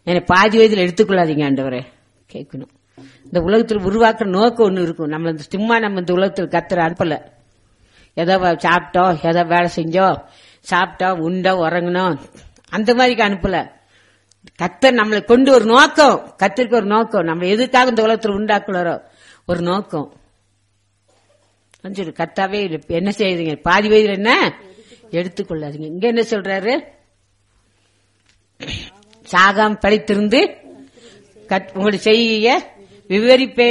என்னை பாதி வயதில் எடுத்துக்கொள்ளாதீங்க ஆண்டவரே கேட்கணும் இந்த உலகத்தில் உருவாக்குற நோக்கம் ஒண்ணு இருக்கும் நம்ம இந்த சும்மா நம்ம இந்த உலகத்தில் கத்துற அனுப்பல ஏதோ வ- சாப்பிட்டோம் ஏதோ வேலை செஞ்சோம் சாப்பிட்டோம் உண்டோம் உறங்கணும் அந்த மாதிரிக்கு அனுப்பல கத்தர் நம்மளை கொண்டு ஒரு நோக்கம் கத்திற்கு ஒரு நோக்கம் நம்ம எதுக்காக இந்த உலகத்தில் உண்டாக்குறாரோ ஒரு நோக்கம் சொல்லு கத்தாவே இது என்ன செய்யுதுங்க பாதி வயதில் என்ன எடுத்துக்கொள்ளாதீங்க இங்க என்ன சொல்றாரு சாகாம் படைத்திருந்து கத்- உங்களுடைய செய்ய விவரிப்பே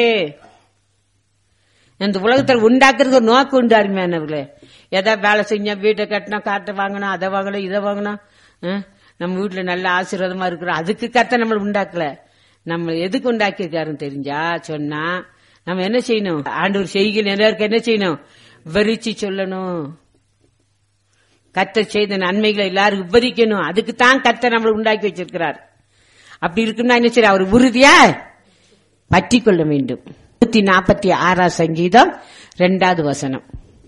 இந்த உலகத்தில் உண்டாக்குறது ஒரு நோக்கம் உண்டு அருமையானவர்களே எதா வேலை செஞ்சோம் வீட்டை கட்டினோம் காட்டை வாங்கணும் அதை வாங்கணும் இதை வாங்கணும் ஆ? நம்ம வீட்டுல நல்ல ஆசீர்வாதமா இருக்கிறோம் அதுக்கு கத்த நம்மள உண்டாக்கல நம்ம எதுக்கு உண்டாக்கியிருக்காருன்னு தெரிஞ்சா சொன்னா நம்ம என்ன செய்யணும் ஆண்டவர் செய்கிற எல்லாருக்கும் என்ன செய்யணும் விவரிச்சு சொல்லணும் கத்தர் செய்த நன்மைகளை எல்லாரும் விவரிக்கணும் அதுக்கு தான் கத்தர் நம்மளை உண்டாக்கி வச்சிருக்கிறார் அப்படி இருக்குன்னா என்ன சரி அவர் உறுதியா பற்றி கொள்ள வேண்டும் நூத்தி நாற்பத்தி ஆறாம் சங்கீதம் இரண்டாவது வசனம்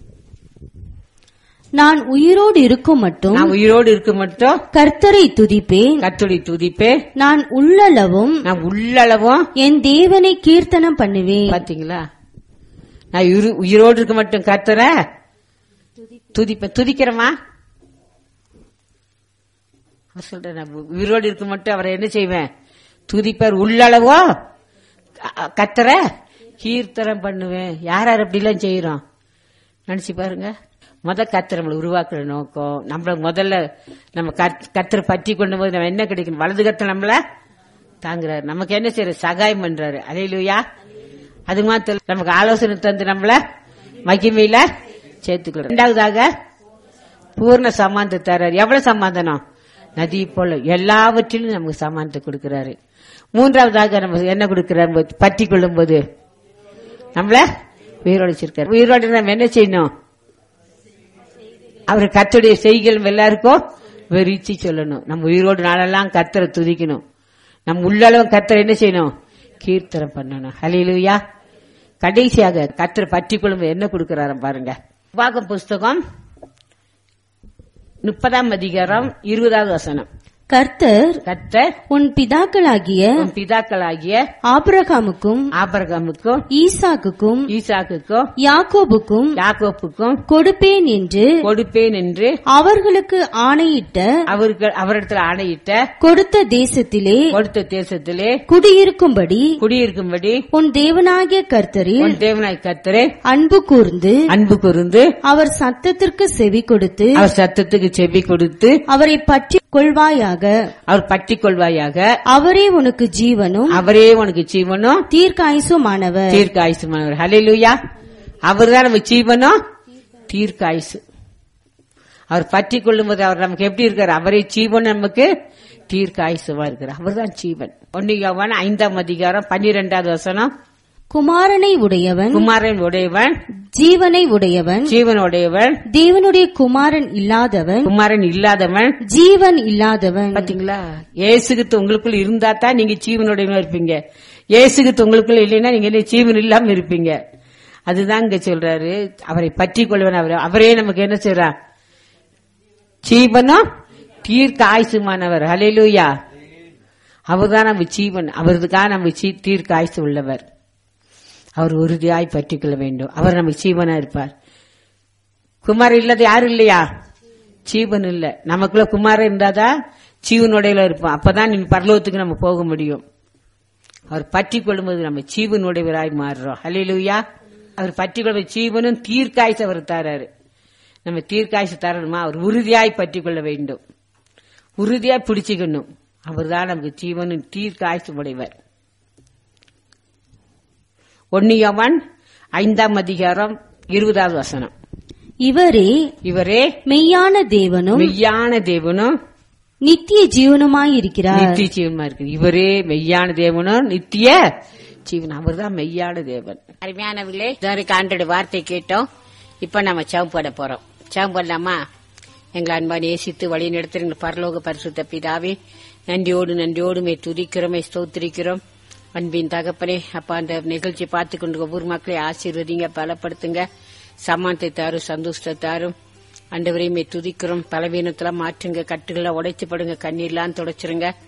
நான் உயிரோடு இருக்கும் மட்டும் நான் உயிரோடு இருக்க மட்டும் கர்த்தரை துதிப்பேன் கத்துடி துதிப்பே நான் உள்ளளவும் நான் உள்ளளவும் என் தேவனை கீர்த்தனம் பண்ணுவேன் பாத்தீங்களா நான் உயிரு- உயிரோடு இருக்க மட்டும் கத்துற துதிப்பேன் துதிக்கிறமா அவர் சொல்றேன் நான் உயிரோடு இருக்க மட்டும் அவரை என்ன செய்வேன் துதிப்பார் உள்ளளவோ க- கத்துற கீர்த்தனம் பண்ணுவேன் யார் யார் அப்படிலாம் செய்யறோம் நினைச்சு பாருங்க முத கத்திர நம்மளை உருவாக்குற நோக்கம் நம்மள முதல்ல நம்ம கத்திர பற்றி கொண்டு போது நம்ம என்ன கிடைக்கணும் வலது கத்திர நம்மள தாங்குறாரு நமக்கு என்ன செய்யற சகாயம் பண்றாரு அலையிலுயா அது மாத்திரம் நமக்கு ஆலோசனை தந்து நம்மள மகிமையில சேர்த்துக்கிறோம் இரண்டாவதாக பூர்ண சமாந்தம் தர்றாரு எவ்வளவு சமாதானம் நதி போல எல்லாவற்றிலும் நமக்கு சமானத்தை கொடுக்கிறாரு மூன்றாவதாக நம்ம என்ன கொடுக்கிறாரு பற்றி கொள்ளும் போது நம்மள உயிரோடு வச்சிருக்காரு உயிரோடு நம்ம என்ன செய்யணும் அவர் கத்துடைய செய்கள் எல்லாருக்கும் வெறிச்சு சொல்லணும் நம்ம உயிரோடு நாளெல்லாம் கத்தரை துதிக்கணும் நம்ம உள்ளளவும் கத்தரை என்ன செய்யணும் கீர்த்தனம் பண்ணணும் ஹலிலுயா கடைசியாக கத்தரை பற்றி கொள்ளும் என்ன கொடுக்கிறாரு பாருங்க உபாகம் புஸ்தகம் முப்பதாம் அதிகாரம் இருபதாவது வசனம் கர்த்தர் கத்தர் உன் பிதாக்களாகிய உன் பிதாக்களாகிய ஆபிரகாமுக்கும் ஆபரகமுக்கும் ஈசாக்குக்கும் ஈசாக்குக்கும் யாக்கோபுக்கும் யாக்கோப்புக்கும் கொடுப்பேன் என்று கொடுப்பேன் என்று அவர்களுக்கு ஆணையிட்ட அவர்கள் அவரிடத்தில் ஆணையிட்ட கொடுத்த தேசத்திலே கொடுத்த தேசத்திலே குடியிருக்கும்படி குடியிருக்கும்படி உன் தேவனாகிய கர்த்தரில் உன் தேவனாய் கத்தரே அன்பு கூர்ந்து அன்பு கூர்ந்து அவர் சத்தத்திற்கு செவி கொடுத்து அவர் சத்தத்துக்கு செவி கொடுத்து அவரை பற்றி கொள்வாயாக அவர் பற்றி கொள்வாயாக அவரே உனக்கு ஜீவனும் அவரே உனக்கு ஜீவனும் தீர்க்காயுசுமானவர் தீர்க்காயுசுமானவர் ஹalleluya அவர்தான் நம்ம ஜீவனும் தீர்க்காயுசு அவர் பற்றி கொள்ளும்போது அவர் நமக்கு எப்படி இருக்காரு அவரே ஜீவன் நமக்கு தீர்க்காயுசுமா இருக்கிறார் அவர்தான் ஜீவன் ஒன்னு யோவான் ஐந்தாம் அதிகாரம் பன்னிரெண்டாவது வசனம் குமாரனை உடையவன் குமாரன் உடையவன் ஜீவனை உடையவன் ஜீவன் உடையவன் தேவனுடைய குமாரன் இல்லாதவன் குமாரன் இல்லாதவன் ஜீவன் இல்லாதவன் பாத்தீங்களா ஏசுகித்து உங்களுக்குள்ள இருந்தா தான் நீங்க ஜீவனுடையவா இருப்பீங்க ஏசுகித்து உங்களுக்குள்ள இல்லைன்னா நீங்க என்ன ஜீவன் இல்லாம இருப்பீங்க அதுதான் இங்க சொல்றாரு அவரை பற்றி கொள்வன் அவர் அவரே நமக்கு என்ன செய்றா ஜீவனும் தீர்க்க ஆயுசுமானவர் ஹalleluya அவர்தான் நம்ம ஜீவன் அவருக்காக நம்ம ஜீ- தீர்க்க ஆயுசு உள்ளவர் அவர் உறுதியாய் பற்றிக் கொள்ள வேண்டும் அவர் நமக்கு ஜீவனா இருப்பார் குமார் இல்லாத யாரும் இல்லையா ஜீவன் இல்ல நமக்குள்ள குமாரன் இருந்தாதான் ஜீவனுடையில இருப்போம் அப்பதான் நீ பரலோகத்துக்கு நம்ம போக முடியும் அவர் பற்றி கொள்ளும்போது நம்ம ஜீவனுடையவராய் மாறுறோம் ஹalleluya அவர் பற்றி கொள்வது ஜீவனும் தீர்க்காய்ச்சி அவர் தராரு நம்ம தீர்க்காய்ச்சி தரணுமா அவர் உறுதியாய் பற்றி கொள்ள வேண்டும் உறுதியாய் பிடிச்சுக்கணும் அவர்தான் நமக்கு ஜீவனும் தீர்க்காய்ச்சி உடையவர் ஒன்னியவன் ஐந்தாம் அதிகாரம் இருபதாவது வசனம் இவரே இவரே மெய்யான தேவனும் மெய்யான தேவனும் நித்திய ஜீவனுமாயிருக்கிறார் நித்திய ஜீவமா இருக்கு இவரே மெய்யான தேவனும் நித்திய ஜீவன் அவர்தான் மெய்யான தேவன் அருமையானவர்களே இதுவரைக்கும் ஆண்டோட வார்த்தை கேட்டோம் இப்ப நம்ம சவம் போட போறோம் சவம் போடலாமா எங்களை அன்பா நேசித்து வழி நடத்துகிற பரலோக பரிசுத்த பிதாவே நன்றியோடு நன்றியோடு மே துதிக்கிறோம் மே ஸ்தோத்திரிக்கிறோம் அன்பின் தகப்பனே அப்பா அந்த நிகழ்ச்சி பார்த்து கொண்டு ஒவ்வொரு மக்களையும் ஆசீர்வதிங்க பலப்படுத்துங்க சமானத்தை தாரும் சந்தோஷத்தை தாரும் அண்டவரையுமே துதிக்கிறோம் பலவீனத்தெல்லாம் மாற்றுங்க கட்டுகளை உடைச்சு படுங்க கண்ணீர்லாம் தொடச்சிருங்க